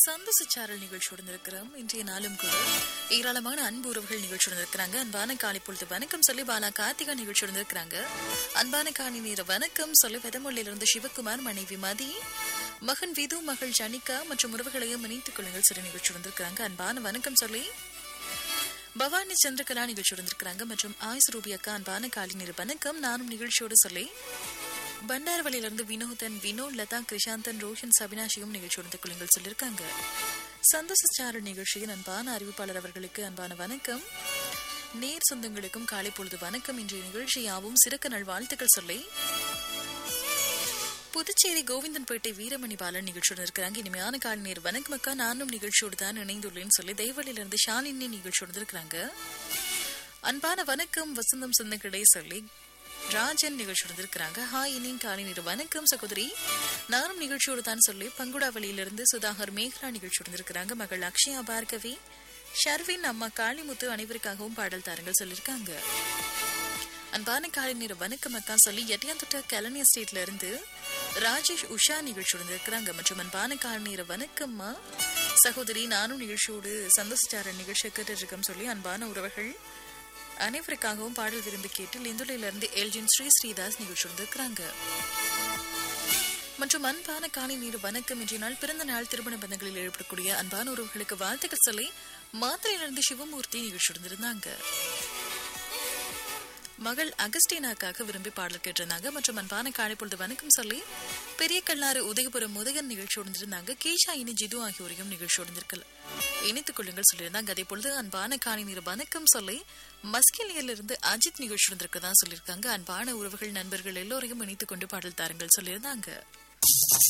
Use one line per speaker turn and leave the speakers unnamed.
சந்தோஷ சாரல் நிகழ்ச்சியுடன் இருக்கிறோம் இன்றைய நாளும் கூட ஏராளமான அன்பு உறவுகள் நிகழ்ச்சியுடன் இருக்கிறாங்க அன்பான காலை பொழுது வணக்கம் சொல்லி பாலா கார்த்திகா நிகழ்ச்சியுடன் இருக்கிறாங்க அன்பான காணி நேர வணக்கம் சொல்லி வெதமொழியிலிருந்து சிவகுமார் மனைவி மதி மகன் விது மகள் ஜனிகா மற்றும் உறவுகளையும் இணைத்துக் கொள்ளுங்கள் சிறு நிகழ்ச்சியுடன் இருக்கிறாங்க அன்பான வணக்கம் சொல்லி பவானி சந்திரகலா நிகழ்ச்சியுடன் இருக்கிறாங்க மற்றும் ஆயுஸ் ரூபி அக்கா அன்பான காலை நேர வணக்கம் நானும் நிகழ்ச்சியோடு சொல்லி பண்டாரவளியிலிருந்து வினோதன் வினோ லதா கிருஷாந்தன் ரோஹன் சபினாஷியும் நிகழ்ச்சியோடு கொள்ளுங்கள் சொல்லியிருக்காங்க சந்தோஷ சாரல் நிகழ்ச்சியின் அன்பான அறிவிப்பாளர் அவர்களுக்கு அன்பான வணக்கம் நேர் சொந்தங்களுக்கும் காலை பொழுது வணக்கம் இன்றைய நிகழ்ச்சியாவும் சிறக்க நல்வாழ்த்துக்கள் சொல்லி புதுச்சேரி கோவிந்தன்பேட்டை வீரமணி பாலன் நிகழ்ச்சியோடு இருக்கிறாங்க இனிமையான காலை நேர் வணக்கம் அக்கா நானும் நிகழ்ச்சியோடு தான் இணைந்துள்ளேன்னு சொல்லி தெய்வலிலிருந்து ஷாலினி நிகழ்ச்சியோடு இருக்கிறாங்க அன்பான வணக்கம் வசந்தம் சொந்தங்களே சொல்லி ராஜன் நிகழ்ச்சியோடு இருக்கிறாங்க ஹாய் இனியும் காலை நேர் வணக்கம் சகோதரி நானும் நிகழ்ச்சியோடு தான் சொல்லி பங்குடாவளியிலிருந்து சுதாகர் மேகலா நிகழ்ச்சியோடு இருக்கிறாங்க மகள் அக்ஷயா பார்கவி ஷர்வின் அம்மா காளிமுத்து அனைவருக்காகவும் பாடல் தாருங்கள் சொல்லியிருக்காங்க அன்பான காலை நேர வணக்கம் அக்கா சொல்லி எட்டியாந்தொட்ட கலனி எஸ்டேட்ல இருந்து ராஜேஷ் உஷா நிகழ்ச்சியோடு இருக்கிறாங்க மற்றும் அன்பான காலை நேர வணக்கம்மா சகோதரி நானும் நிகழ்ச்சியோடு சந்தோஷார நிகழ்ச்சி கேட்டு இருக்கோம் சொல்லி அன்பான உறவுகள் அனைவருக்காகவும் பாடல் விரும்பி கேட்டு லிந்துலையில இருந்து எல்ஜின் ஸ்ரீ ஸ்ரீதாஸ் நிகழ்ச்சியோடு இருக்கிறாங்க மற்றும் அன்பான காலை நீர் வணக்கம் இன்றைய நாள் பிறந்த நாள் திருமண பந்தங்களில் ஏற்படக்கூடிய அன்பான உறவுகளுக்கு வாழ்த்துக்கள் சொல்லி மாத்திரையிலிருந்து சிவமூர்த்தி நிகழ்ச்சியோடு இருந்தாங்க மகள் அகஸ்டீனாக்காக விரும்பி பாடல் கேட்டிருந்தாங்க மற்றும் அன்பான காலை பொழுது வணக்கம் சொல்லி பெரிய கல்லாறு உதயபுரம் முதகன் நிகழ்ச்சியோடு இருந்தாங்க கேஷா இனி ஜிது ஆகியோரையும் நிகழ்ச்சியோடு இருக்கல இணைத்துக் கொள்ளுங்கள் சொல்லியிருந்தாங்க அதே பொழுது அன்பான காலை நீர் வணக்கம் சொல்லி மஸ்கிலியில இருந்து அஜித் நிகழ்ச்சியோடு இருக்கதான் சொல்லியிருக்காங்க அன்பான உறவுகள் நண்பர்கள் எல்லோரையும் இணைத்துக் கொண்டு பாடல் தாருங்கள் சொல்லியிருந்தாங்க